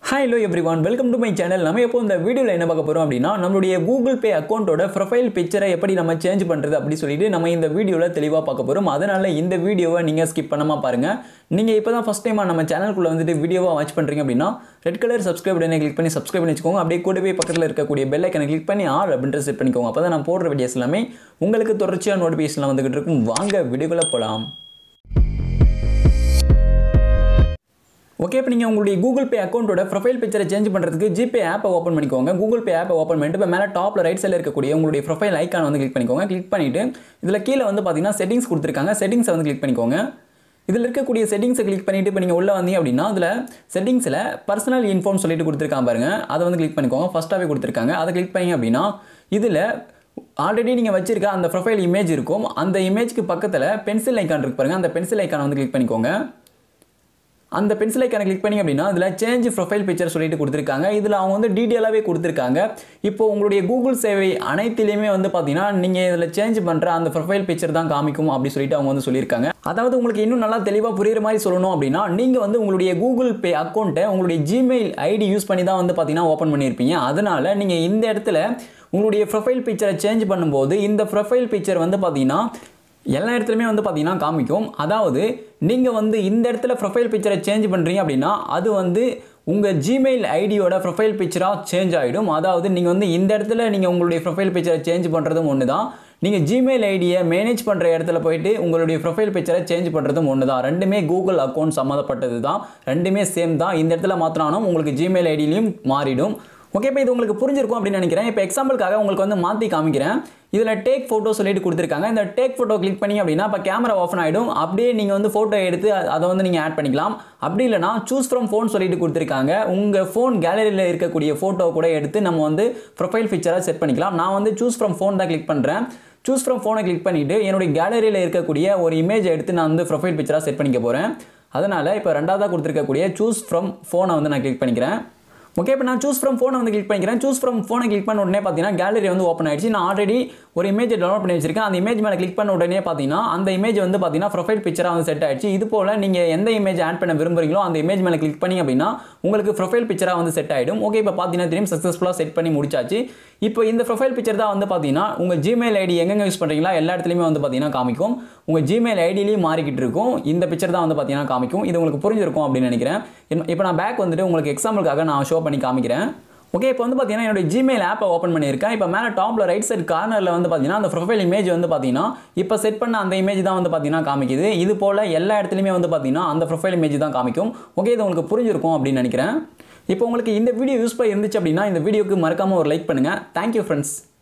hi hello everyone welcome to my channel நம்ம எப்போ இந்த வீடியோவில் என்ன பார்க்க போகிறோம் அப்படின்னா நம்மளுடைய கூகுள் பே அக்கௌண்ட்டோட ப்ரொஃபைல் பிக்சரை எப்படி நம்ம சேஞ்ச் பண்ணுறது அப்படி சொல்லிட்டு நம்ம இந்த வீடியோவில் தெளிவாக பார்க்க போகிறோம் அதனால் இந்த வீடியோவை நீங்கள் ஸ்கிப் பண்ணாமல் பாருங்கள் நீங்கள் இப்போ தான் ஃபஸ்ட் டைமாக நம்ம சேனலுக்குள்ளே வந்துட்டு வீடியோவாக வாட்ச் பண்ணுறீங்க அப்படின்னா ரெட் கலர் சப்ஸ்கிரைப் பட்டனை கிளிக் பண்ணி சப்ஸ்கிரைப் பண்ணி வச்சுக்கோங்க அப்படியே கூடவே பக்கத்தில் இருக்கக்கூடிய பெல் ஐக்கனை கிளிக் பண்ணி ஆல் அப்படின்ற செட் பண்ணிக்கோங்க அப்போ தான் நான் போடுற வீடியோஸ் எல்லாமே உங்களுக்கு தொடர்ச்சியாக நோட்டிஃபிகேஷன்லாம் வந்துகிட்டு இருக்கும் வாங்க வீடியோக்குள்ளே போகலாம் ஓகே இப்போ நீங்கள் உங்களுடைய கூகுள் பே அக்கௌண்ட்டோட ப்ரொஃபைல் பிக்சரை சேஞ்ச் பண்ணுறதுக்கு ஜிபே ஆப்பை ஓப்பன் பண்ணிக்கோங்க கூகுள் பே ஆப்பை ஓப்பன் பண்ணிட்டு இப்போ மேலே டாப்பில் ரைட் சைடில் இருக்கக்கூடிய உங்களுடைய ப்ரொஃபைல் ஐக்கான் வந்து கிளிக் பண்ணிக்கோங்க கிளிக் பண்ணிவிட்டு இதில் கீழே வந்து பார்த்தீங்கன்னா செட்டிங்ஸ் கொடுத்துருக்காங்க செட்டிங்ஸை வந்து கிளிக் பண்ணிக்கோங்க இதில் இருக்கக்கூடிய செட்டிங்ஸை கிளிக் பண்ணிவிட்டு இப்போ நீங்கள் உள்ளே வந்தீங்க அப்படின்னா அதில் செட்டிங்ஸில் பர்சனல் இன்ஃபோன் சொல்லிட்டு கொடுத்துருக்காங்க பாருங்க அதை வந்து கிளிக் பண்ணிக்கோங்க ஃபஸ்ட்டாகவே கொடுத்துருக்காங்க அதை கிளிக் பண்ணீங்க அப்படின்னா இதில் ஆல்ரெடி நீங்கள் வச்சிருக்க அந்த ப்ரொஃபைல் இமேஜ் இருக்கும் அந்த இமேஜ்க்கு பக்கத்தில் பென்சில் ஐக்கான் இருக்கு பாருங்க அந்த பென்சில் ஐக்கானை வந்து கிளிக் பண்ணிக்கோங்க அந்த பென்சில் ஐக்கானை கிளிக் பண்ணி அப்படின்னா இதில் சேஞ்ச் ப்ரொஃபைல் பிக்சர் சொல்லிட்டு கொடுத்துருக்காங்க இதில் அவங்க வந்து டீட்டெயிலாகவே கொடுத்துருக்காங்க இப்போ உங்களுடைய கூகுள் சேவை அனைத்திலையுமே வந்து பார்த்தீங்கன்னா நீங்கள் இதில் சேஞ்ச் பண்ணுற அந்த ப்ரொஃபைல் பிக்சர் தான் காமிக்கும் அப்படி சொல்லிட்டு அவங்க வந்து சொல்லியிருக்காங்க அதாவது உங்களுக்கு இன்னும் நல்லா தெளிவாக புரியுற மாதிரி சொல்லணும் அப்படின்னா நீங்கள் வந்து உங்களுடைய கூகுள் பே அக்கௌண்ட்டை உங்களுடைய ஜிமெயில் ஐடி யூஸ் பண்ணி தான் வந்து பார்த்தீங்கன்னா ஓப்பன் பண்ணியிருப்பீங்க அதனால் நீங்கள் இந்த இடத்துல உங்களுடைய ப்ரொஃபைல் பிக்சரை சேஞ்ச் பண்ணும்போது இந்த ப்ரொஃபைல் பிக்சர் வந்து பார்த்தீங்கன்னா எல்லா இடத்துலையுமே வந்து பார்த்தீங்கன்னா காமிக்கும் அதாவது நீங்கள் வந்து இந்த இடத்துல ப்ரொஃபைல் பிக்சரை சேஞ்ச் பண்ணுறீங்க அப்படின்னா அது வந்து உங்கள் ஜிமெயில் ஐடியோட ப்ரொஃபைல் பிக்சராக சேஞ்ச் ஆகிடும் அதாவது நீங்கள் வந்து இந்த இடத்துல நீங்கள் உங்களுடைய ப்ரொஃபைல் பிக்சரை சேஞ்ச் பண்ணுறதும் ஒன்று தான் நீங்கள் ஜிமெயில் ஐடியை மேனேஜ் பண்ணுற இடத்துல போயிட்டு உங்களுடைய ப்ரொஃபைல் பிக்சரை சேஞ்ச் பண்ணுறதும் ஒன்று தான் ரெண்டுமே கூகுள் அக்கௌண்ட் சம்மந்தப்பட்டது தான் ரெண்டுமே சேம் தான் இந்த இடத்துல மாற்றினாலும் உங்களுக்கு ஜிமெயில் ஐடியிலையும் மாறிடும் ஓகே இப்போ இது உங்களுக்கு புரிஞ்சிருக்கும் அப்படின்னு நினைக்கிறேன் இப்போ எக்ஸாம்பிளுக்காக உங்களுக்கு வந்து மாற்றி காமிக்கிறேன் இதில் டேக் ஃபோட்டோ சொல்லிட்டு கொடுத்துருக்காங்க இந்த டேக் ஃபோட்டோ கிளிக் பண்ணி அப்படின்னா இப்போ கேமரா ஆஃப் ஆகிடும் அப்படியே நீங்கள் வந்து ஃபோட்டோ எடுத்து அதை வந்து நீங்கள் ஆட் பண்ணிக்கலாம் அப்படி இல்லைனா சூஸ் ஃப்ரம் ஃபோன் சொல்லிட்டு கொடுத்துருக்காங்க உங்கள் ஃபோன் கேலரியில் இருக்கக்கூடிய ஃபோட்டோ கூட எடுத்து நம்ம வந்து ப்ரொஃபைல் பிக்சராக செட் பண்ணிக்கலாம் நான் வந்து சூஸ் ஃப்ரம் ஃபோன் தான் கிளிக் பண்ணுறேன் சூஸ் ஃப்ரம் ஃபோனை கிளிக் பண்ணிவிட்டு என்னுடைய கேலரியில் இருக்கக்கூடிய ஒரு இமேஜ் எடுத்து நான் வந்து ப்ரொஃபைல் பிக்சராக செட் பண்ணிக்க போகிறேன் அதனால் இப்போ ரெண்டாவதாக கொடுத்துருக்கக்கூடிய சூஸ் ஃப்ரம் ஃபோனை வந்து நான் கிளிக் பண்ணிக்கிறேன் ஓகே இப்போ நான் சூஸ் ஃப்ரம் ஃபோனை வந்து கிளிக் பண்ணிக்கிறேன் சூஸ் ஃப்ரம் ஃபோனை கிளிக் பண்ண உடனே பார்த்தீங்கன்னா கேலரி வந்து ஓப்பன் ஆயிடுச்சு நான் ஆல்ரெடி ஒரு இமேஜ் டவுன்லோட் பண்ணி வச்சிருக்கேன் அந்த இமேஜ் மேலே கிளிக் பண்ண உடனே பார்த்தீங்கன்னா அந்த இமேஜ் வந்து பார்த்தீங்கன்னா ப்ரொஃபைல் பிக்சராக வந்து செட் ஆயிடுச்சு இது போல் நீங்கள் எந்த இமேஜ் ஆட் பண்ண விரும்புறீங்களோ அந்த இமேஜ் மேலே கிளிக் பண்ணி அப்படின்னா உங்களுக்கு ப்ரொஃபைல் பிக்சராக வந்து செட் ஆகிடும் ஓகே இப்போ பார்த்தீங்கன்னா தெரியும் சக்ஸஸ்ஃபுல்லாக செட் பண்ணி முடிச்சாச்சு இப்போ இந்த ப்ரொஃபைல் பிக்சர் தான் வந்து பார்த்தீங்கன்னா உங்கள் ஜிமெயில் ஐடி எங்கெங்கே யூஸ் பண்ணுறீங்களா எல்லா இடத்துலையுமே வந்து பார்த்தீங்கன்னா காமிக்கும் உங்கள் ஜிமெயில் ஐடியிலையும் மாறிக்கிட்டு இருக்கும் இந்த பிக்சர் தான் வந்து பார்த்தீங்கன்னா காமிக்கும் இது உங்களுக்கு புரிஞ்சிருக்கும் அப்படின்னு நினைக்கிறேன் இப்போ நான் பேக் வந்துட்டு உங்களுக்கு எக்ஸாம்பிளுக்காக நான் ஷோ பண்ணி காமிக்கிறேன் ஓகே இப்போ வந்து பார்த்தீங்கன்னா என்னோட ஜிமெயில் ஆப்பை ஓப்பன் பண்ணியிருக்கேன் இப்போ மேலே டாப்பில் ரைட் சைட் கார்னரில் வந்து பார்த்தீங்கன்னா அந்த ப்ரொஃபைல் இமேஜ் வந்து பார்த்தீங்கன்னா இப்போ செட் பண்ண அந்த இமேஜ் தான் வந்து பார்த்தீங்கன்னா காமிக்குது இது போல் எல்லா இடத்துலையுமே வந்து பார்த்தீங்கன்னா அந்த ப்ரொஃபைல் இமேஜ் தான் காமிக்கும் ஓகே இது உங்களுக்கு புரிஞ்சிருக்கும் அப்படின்னு நினைக்கிறேன் இப்போ உங்களுக்கு இந்த வீடியோ யூஸ்ஃபுல்லாக இருந்துச்சு அப்படின்னா இந்த வீடியோக்கு மறக்காமல் ஒரு லைக் பண்ணுங்கள் தேங்க்யூ ஃப்ரெண்ட்ஸ்